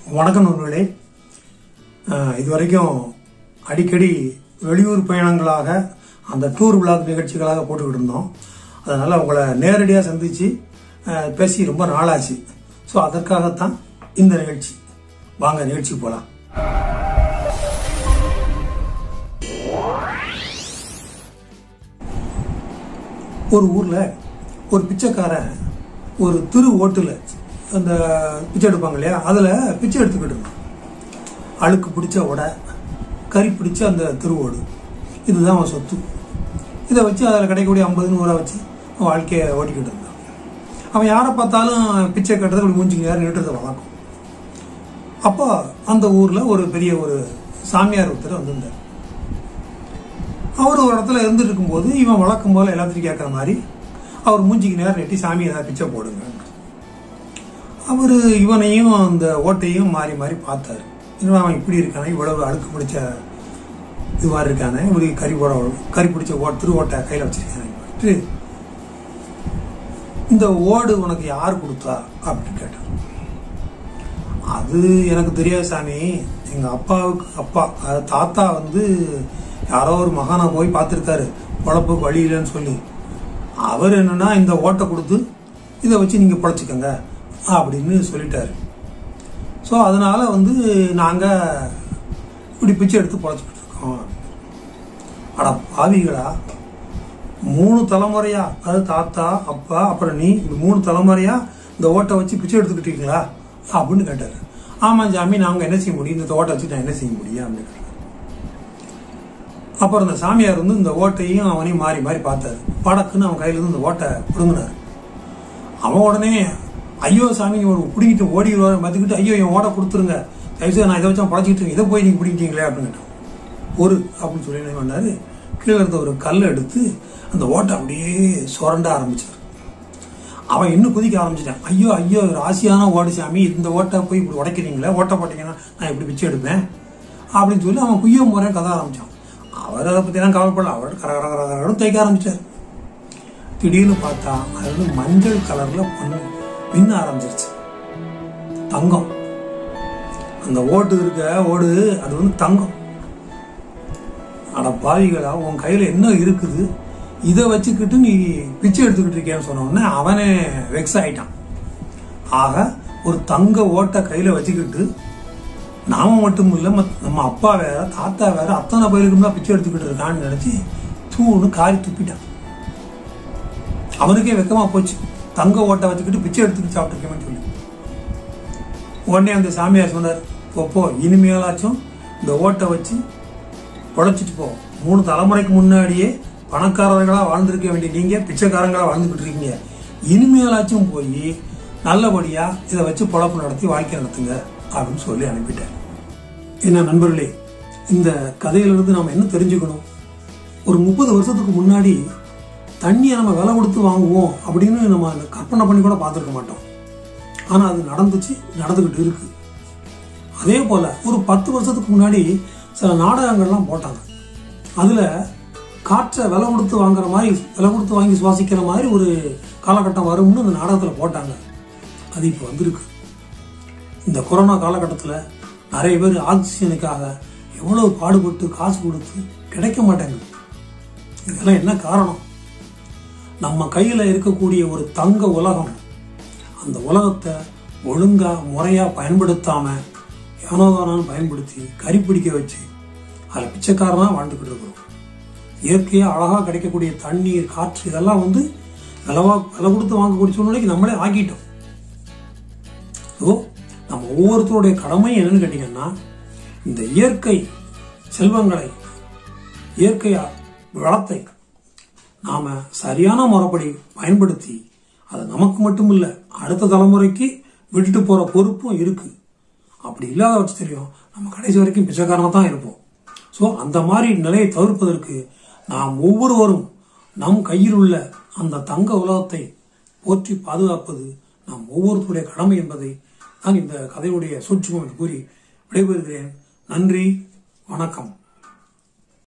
வணக்கம் நண்பர்களே அஹ், இதுவரைக்கும் அடிக்கடி வெளியூர் பயணங்களாக அந்த டூர் விழாக் நிகழ்ச்சிகளாக போட்டுக்கிட்டு இருந்தோம் அதனால உங்களை நேரடியாக சந்திச்சு அஹ், பேசி ரொம்ப நாளாச்சு ஸோ அதற்காகத்தான் இந்த நிகழ்ச்சி வாங்க நிகழ்ச்சி போகலாம் ஒரு ஊர்ல ஒரு பிச்சைக்காரன் ஒரு திரு ஓட்டுல அந்த பிச்சை எடுப்பாங்க இல்லையா அதுல பிச்சை எடுத்துக்கிட்டு இருந்தான் அழுக்கு பிடிச்ச உடை கறி பிடிச்ச அந்த திருவோடு இதுதான் அவன் சொத்து இதை வச்சு அதில் கிடைக்கக்கூடிய ஐம்பது நூறுரூவா வச்சு அவன் வாழ்க்கையை ஓட்டிக்கிட்டு இருந்தான் அவன் யாரை பார்த்தாலும் பிச்சை கட்டுறது அப்படி மூஞ்சிக்கு நேரம் நின்றுறது வழக்கம் அப்போ அந்த ஊர்ல ஒரு பெரிய ஒரு சாமியார் ஒருத்தர் வந்திருந்தார் அவர் ஒரு இடத்துல இருந்துட்டு இருக்கும்போது இவன் வழக்கம் போல எல்லாத்தையும் கேட்குற மாதிரி அவர் மூஞ்சிக்கு நேரம் நெட்டி சாமி ஏதாவது பிச்சை போடுங்க அவர் இவனையும் அந்த ஓட்டையும் மாறி மாறி பார்த்தாரு இன்னும் அவன் இப்படி இருக்கானே இவ்வளவு அழுக்கு பிடிச்ச இதுவாக இருக்கானே இப்படி கறி போட கறி பிடிச்ச ஓ திரு ஓட்டை கையில் வச்சிருக்கானே இந்த ஓடு உனக்கு யார் கொடுத்தா அப்படின்னு கேட்டார் அது எனக்கு தெரியாது சாமி எங்க அப்பாவுக்கு அப்பா அதாவது தாத்தா வந்து யாரோ ஒரு மகானா போய் பார்த்துருக்காரு பொழப்புக்கு வழி இல்லைன்னு சொல்லி அவர் என்னன்னா இந்த ஓட்டை கொடுத்து இதை வச்சு நீங்க பொழைச்சிக்கங்க அப்படின்னு சொல்லிட்டாரு ஸோ அதனால வந்து நாங்க இப்படி பிச்சை எடுத்து பொழைச்சிக்கிட்டு இருக்கோம் அட பாவிகளா மூணு தலைமுறையா அதாவது தாத்தா அப்பா அப்புறம் நீ இந்த மூணு தலைமுறையா இந்த ஓட்டை வச்சு பிச்சை எடுத்துக்கிட்டீங்களா அப்படின்னு கேட்டாரு ஆமா ஜாமி நாங்க என்ன செய்ய முடியும் இந்த ஓட்டை வச்சு நான் என்ன செய்ய முடியும் அப்படின்னு கேட்டாரு அப்புறம் இந்த சாமியார் வந்து இந்த ஓட்டையும் அவனையும் மாறி மாறி பார்த்தாரு படக்குன்னு அவன் கையில இருந்து இந்த ஓட்டை பிடுங்கினாரு அவன் உடனே ஐயோ சாமி ஒரு பிடிங்கிட்டு ஓடிடுவார் மதிக்கிட்டு ஐயோ என் ஓட கொடுத்துருங்க தயவுசெய்து நான் இதை வச்சு பழச்சிக்கிட்டு இருக்கேன். இதை போய் நீங்க பிடிக்கிட்டீங்களே அப்படின்னு கேட்டான் ஒரு அப்படின்னு சொல்லி என்ன பண்ணாரு கீழே இருந்த ஒரு கல் எடுத்து அந்த ஓட்டை அப்படியே சுரண்ட ஆரம்பிச்சார் அவன் இன்னும் குதிக்க ஆரம்பிச்சிட்டான் ஐயோ ஐயோ ராசியான ஓடு சாமி இந்த ஓட்டை போய் இப்படி உடைக்கிறீங்களே ஓட்டை போட்டீங்கன்னா நான் இப்படி பிச்சை எடுப்பேன் அப்படின்னு சொல்லி அவன் குய்யோ முறை கதை ஆரம்பிச்சான் அவர் அதை பற்றிலாம் கவலைப்படல அவர் கர கர கர கரன்னு தைக்க ஆரம்பிச்சார் திடீர்னு பார்த்தா அது வந்து மஞ்சள் கலர்ல பொண்ணு மின்ன ஆரம்பிச்சிருச்சு தங்கம் அந்த ஓட்டு இருக்க ஓடு அது வந்து தங்கம் அட பாவிகளா உன் கையில என்ன இருக்குது இதை வச்சுக்கிட்டு நீ பிச்சை எடுத்துக்கிட்டு இருக்கேன்னு சொன்ன உடனே அவனே வெக்ஸ் ஆயிட்டான் ஆக ஒரு தங்க ஓட்டை கையில வச்சுக்கிட்டு நாம மட்டும் இல்ல மத்- நம்ம அப்பா வேற தாத்தா வேற அத்தனை பேருக்கும் தான் பிச்சை எடுத்துக்கிட்டு இருக்கான்னு நினைச்சு தூணு காரி துப்பிட்டான் அவனுக்கே வெக்கமா போச்சு தங்க ஓட்டை வச்சுக்கிட்டு பிச்சை எடுத்துக்கிட்டு சாப்பிட்டுருக்கேன்னு சொல்லி உடனே அந்த சாமியார் சொன்னார் போ போ இனிமேலாச்சும் இந்த ஓட்டை வச்சு பொழைச்சிட்டு போ மூணு தலைமுறைக்கு முன்னாடியே பணக்காரர்களா வாழ்ந்திருக்க வேண்டிய நீங்க பிச்சைக்காரங்களா வாழ்ந்துகிட்டு இருக்கீங்க இனிமேலாச்சும் போய் நல்லபடியா இதை வச்சு பொழப்பு நடத்தி வாழ்க்கை நடத்துங்க அப்படின்னு சொல்லி அனுப்பிட்டார் என்ன நண்பர்களே இந்த கதையிலிருந்து நாம என்ன தெரிஞ்சுக்கணும் ஒரு முப்பது வருஷத்துக்கு முன்னாடி தண்ணியை நம்ம விலை கொடுத்து வாங்குவோம் அப்படின்னு நம்ம கற்பனை பண்ணி கூட பார்த்துருக்க மாட்டோம் ஆனா அது நடந்துச்சு நடந்துகிட்டு இருக்கு அதே போல ஒரு பத்து வருஷத்துக்கு முன்னாடி சில நாடகங்கள்லாம் போட்டாங்க அதுல காற்றை விலை கொடுத்து வாங்குற மாதிரி விலை கொடுத்து வாங்கி சுவாசிக்கிற மாதிரி ஒரு காலகட்டம் வரும்னு அந்த நாடகத்துல போட்டாங்க அது இப்போ வந்திருக்கு இந்த கொரோனா காலகட்டத்தில் நிறைய பேர் ஆக்சிஜனுக்காக எவ்வளவு பாடுபட்டு காசு கொடுத்து கிடைக்க மாட்டேங்குது இதெல்லாம் என்ன காரணம் நம்ம கையில இருக்கக்கூடிய ஒரு தங்க உலகம் அந்த உலகத்தை ஒழுங்கா முறையா பயன்படுத்தாம ஏனோதானான்னு பயன்படுத்தி கறி பிடிக்க வச்சு அதில் பிச்சைக்காரனா வாழ்ந்துக்கிட்டு இருக்கிறோம் இயற்கையா அழகா கிடைக்கக்கூடிய தண்ணீர் காற்று இதெல்லாம் வந்து விலவா விலை கொடுத்து வாங்கக்கூடிய சூழ்நிலைக்கு நம்மளே ஆக்கிட்டோம் ஸோ நம்ம ஒவ்வொருத்தருடைய கடமை என்னன்னு கேட்டீங்கன்னா இந்த இயற்கை செல்வங்களை இயற்கை வளத்தை நாம சரியான முறைப்படி பயன்படுத்தி அது நமக்கு மட்டும் இல்ல அடுத்த தலைமுறைக்கு விட்டுட்டு போற பொறுப்பும் இருக்கு அப்படி இல்லாத பட்சத்திலையும் நம்ம கடைசி வரைக்கும் பிச்சைக்காரனா தான் இருப்போம் ஸோ அந்த மாதிரி நிலையை தவிர்ப்பதற்கு நாம் ஒவ்வொருவரும் நம் கையில் உள்ள அந்த தங்க உலகத்தை போற்றி பாதுகாப்பது நாம் ஒவ்வொருத்தருடைய கடமை என்பதை நான் இந்த கதையுடைய சூட்சுமம் என்று கூறி விடைபெறுகிறேன் நன்றி வணக்கம்